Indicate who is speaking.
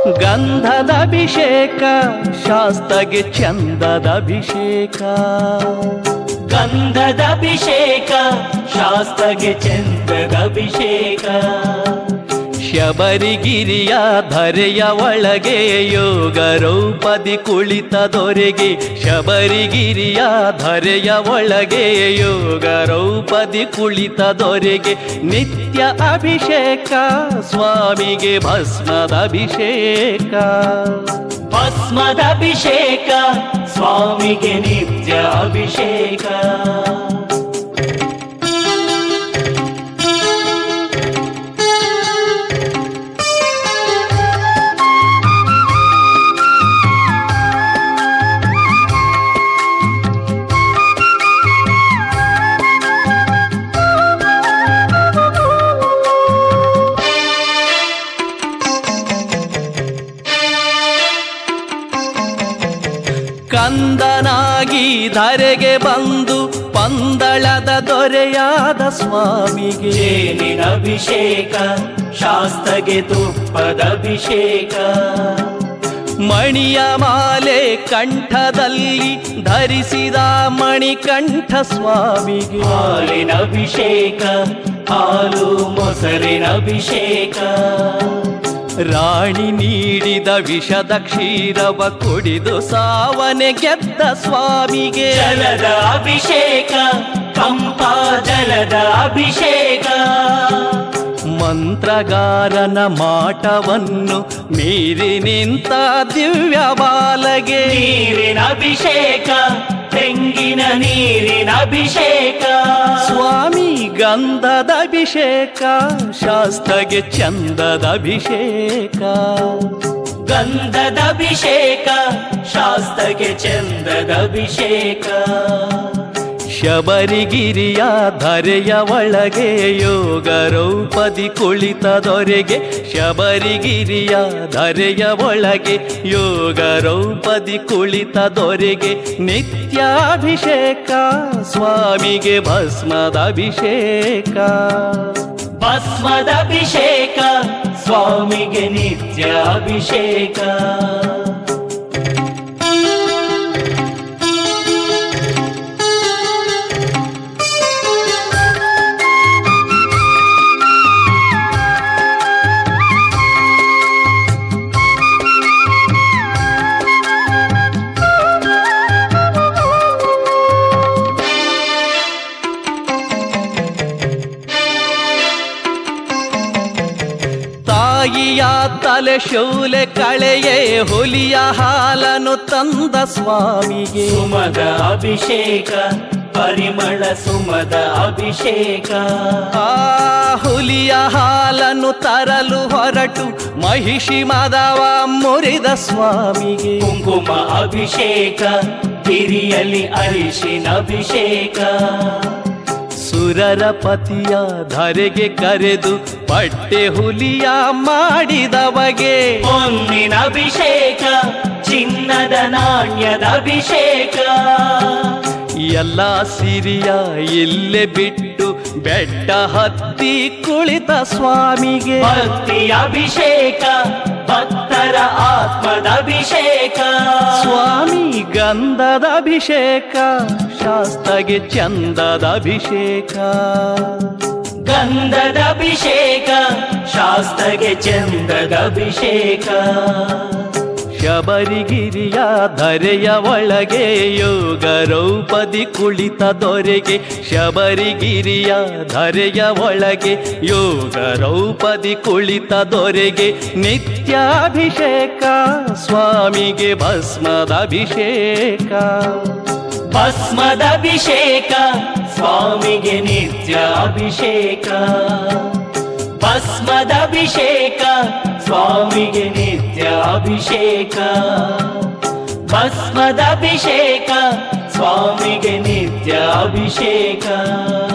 Speaker 1: ಗಂಧದ ಅಭಿಷೇಕ ಶಾಸ್ತಗೆ ಚಂದದ ಅಭಿಷೇಕ
Speaker 2: ಗಂಧದ ಅಭಿಷೇಕ ಶಾಸ್ತ್ರಗೆ ಚಂದ್ರದ ಅಭಿಷೇಕ
Speaker 1: ಶಬರಿಗಿರಿಯ ಧರೆಯ ಒಳಗೆ ಯೋಗ ರೂಪದಿ ಕುಳಿತ ದೊರೆಗೆ ಶಬರಿಗಿರಿಯ ಧರೆಯ ಒಳಗೆ ಯೋಗ ರೂಪದಿ ಕುಳಿತ ದೊರೆಗೆ ನಿತ್ಯ ಅಭಿಷೇಕ ಸ್ವಾಮಿಗೆ ಭಸ್ಮದ ಅಭಿಷೇಕ
Speaker 2: ಭಸ್ಮದ ಅಭಿಷೇಕ ಸ್ವಾಮಿಗೆ ನಿತ್ಯ ಅಭಿಷೇಕ
Speaker 1: ಕಂದನಾಗಿ ಧರೆಗೆ ಬಂದು ಪಂದಳದ ದೊರೆಯಾದ ಸ್ವಾಮಿಗೆ
Speaker 2: ಜೇನಿನ ಅಭಿಷೇಕ ಶಾಸ್ತ್ರಗೆ ತುಪ್ಪದ ಅಭಿಷೇಕ
Speaker 1: ಮಣಿಯ ಮಾಲೆ ಕಂಠದಲ್ಲಿ ಧರಿಸಿದ ಮಣಿಕಂಠ ಸ್ವಾಮಿಗೆ
Speaker 2: ಹಾಲಿನ ಅಭಿಷೇಕ ಹಾಲು ಮೊಸರಿನ ಅಭಿಷೇಕ
Speaker 1: ರಾಣಿ ನೀಡಿದ ವಿಷದ ಕ್ಷೀರವ ಕುಡಿದು ಸಾವನೆ ಗೆದ್ದ ಸ್ವಾಮಿಗೆ
Speaker 2: ಜಲದ ಅಭಿಷೇಕ ಕಂಪಾ ಜಲದ ಅಭಿಷೇಕ
Speaker 1: ಮಂತ್ರಗಾರನ ಮಾಟವನ್ನು ಮೀರಿ ನಿಂತ ದಿವ್ಯ ಬಾಲಗೆ
Speaker 2: ನೀರಿನ ಅಭಿಷೇಕ ತೆಂಗಿನ ನೀರಿನ ಅಭಿಷೇಕ
Speaker 1: ಸ್ವಾಮಿ ಗಂಧದ ಅಭಿಷೇಕ ಶಾಸ್ತ್ರಗೆ ಚಂದದ ಅಭಿಷೇಕ
Speaker 2: ಗಂಧದ ಅಭಿಷೇಕ ಶಾಸ್ತ್ರಗೆ ಚಂದದ ಅಭಿಷೇಕ
Speaker 1: ಶಬರಿಗಿರಿಯ ಧರೆಯ ಒಳಗೆ ಯೋಗ ರೂಪದಿ ಕುಳಿತ ದೊರೆಗೆ ಶಬರಿಗಿರಿಯ ಧರೆಯ ಒಳಗೆ ಯೋಗ ರೂಪದಿ ಕುಳಿತ ದೊರೆಗೆ ನಿತ್ಯ ಅಭಿಷೇಕ ಸ್ವಾಮಿಗೆ ಭಸ್ಮದ ಅಭಿಷೇಕ
Speaker 2: ಭಸ್ಮದ ಅಭಿಷೇಕ ಸ್ವಾಮಿಗೆ ನಿತ್ಯ ಅಭಿಷೇಕ
Speaker 1: ತಾಯಿಯ ತಲೆ ಶೂಲೆ ಕಳೆಯೇ ಹುಲಿಯ ಹಾಲನ್ನು ತಂದ ಸ್ವಾಮಿಗೆ
Speaker 2: ಸುಮದ ಅಭಿಷೇಕ ಪರಿಮಳ ಸುಮದ ಅಭಿಷೇಕ
Speaker 1: ಆ ಹುಲಿಯ ಹಾಲನ್ನು ತರಲು ಹೊರಟು ಮಹಿಷಿ ಮದವ ಮುರಿದ ಸ್ವಾಮಿಗೆ
Speaker 2: ಕುಂಕುಮ ಅಭಿಷೇಕ ಗಿರಿಯಲ್ಲಿ ಅರಿಶಿನ ಅಭಿಷೇಕ
Speaker 1: ಸುರರ ಪತಿಯ ಧರೆಗೆ ಕರೆದು ಪಟ್ಟೆ ಹುಲಿಯ ಮಾಡಿದವಗೆ
Speaker 2: ಹೊನ್ನಿನ ಅಭಿಷೇಕ ಚಿನ್ನದ ನಾಣ್ಯದ ಅಭಿಷೇಕ
Speaker 1: ಎಲ್ಲ ಸಿರಿಯ ಇಲ್ಲೇ ಬಿಟ್ಟು ಬೆಟ್ಟ ಹತ್ತಿ ಕುಳಿತ ಸ್ವಾಮಿಗೆ
Speaker 2: ಭಕ್ತಿ ಅಭಿಷೇಕ ಭಕ್ತರ ಆತ್ಮದ ಅಭಿಷೇಕ
Speaker 1: ಸ್ವಾಮಿ ಗಂಧದ ಅಭಿಷೇಕ ಶಾಸ್ತ್ರಗೆ ಚಂದದ ಅಭಿಷೇಕ
Speaker 2: ಗಂಧದ ಅಭಿಷೇಕ ಶಾಸ್ತ್ರಗೆ ಚಂದದ ಅಭಿಷೇಕ
Speaker 1: ಶಬರಿಗಿರಿಯ ಧರೆಯ ಒಳಗೆ ಯೋಗ ರೂಪದಿ ಕುಳಿತ ದೊರೆಗೆ ಶಬರಿಗಿರಿಯ ಧರೆಯ ಒಳಗೆ ಯೋಗ ರೂಪದಿ ಕುಳಿತ ದೊರೆಗೆ ನಿತ್ಯ ಅಭಿಷೇಕ ಸ್ವಾಮಿಗೆ ಭಸ್ಮದ ಅಭಿಷೇಕ
Speaker 2: ಭಸ್ಮದ ಅಭಿಷೇಕ ಸ್ವಾಮಿಗೆ ನಿತ್ಯ ಅಭಿಷೇಕ ಭಸ್ಮದ ಅಭಿಷೇಕ ಸ್ವಾಮಿಗೆ ನಿತ್ಯ ಅಭಿಷೇಕ ಭಸ್ಮದ ಅಭಿಷೇಕ ಸ್ವಾಮಿಗೆ ನಿತ್ಯ ಅಭಿಷೇಕ